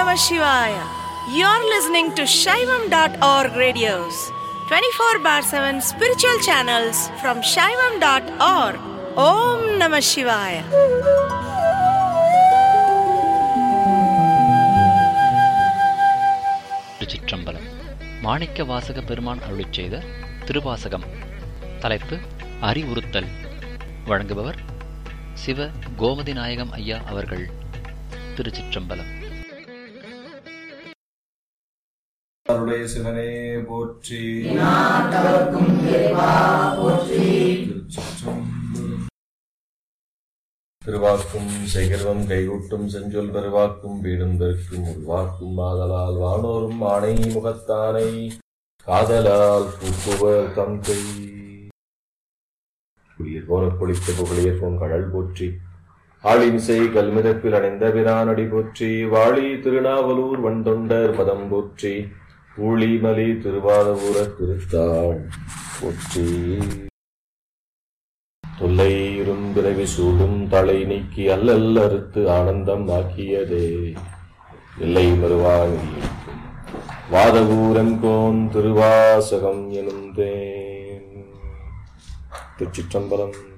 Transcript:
Namah Shivaya. You're listening to Shaivam.org radios, 24 bar 7 spiritual channels from Shaivam.org. Om Namah Shivaya. திருச்சிற்றம்பலம் மாணிக்க வாசக பெருமான் அருளிச் செய்த திருவாசகம் தலைப்பு அறிவுறுத்தல் வழங்குபவர் சிவ கோமதி நாயகம் ஐயா அவர்கள் திருச்சிற்றம்பலம் அருடைய சிவனே போற்றி திருச்சிற்றம்பலம். திருவாக்கும் செய்கிறவம் கைகூட்டும் செஞ்சொல் பெருவாக்கும் வீடும் பெருக்கும் உருவாக்கும் ஆதலால் வானோரும் ஆணை முகத்தானை காதலால் பூக்குவர் தந்தை புலியர் போல பொழித்த புகழியர் போன் கடல் போற்றி ஆளிமிசை கல்மிதப்பில் அடைந்த பிரானடி போற்றி வாழி திருநாவலூர் வண்டொண்டர் பதம் போற்றி ஊழிமலி திருவாதபுர திருத்தாள் போற்றி தொல்லை இரும்பிறவி சூடும் தலை நீக்கி அல்லல் அறுத்து ஆனந்தம் ஆக்கியதே இல்லை மறுவாங்கி வாதபூரம் கோன் திருவாசகம் எனும் தேன் திருச்சிற்றம்பலம்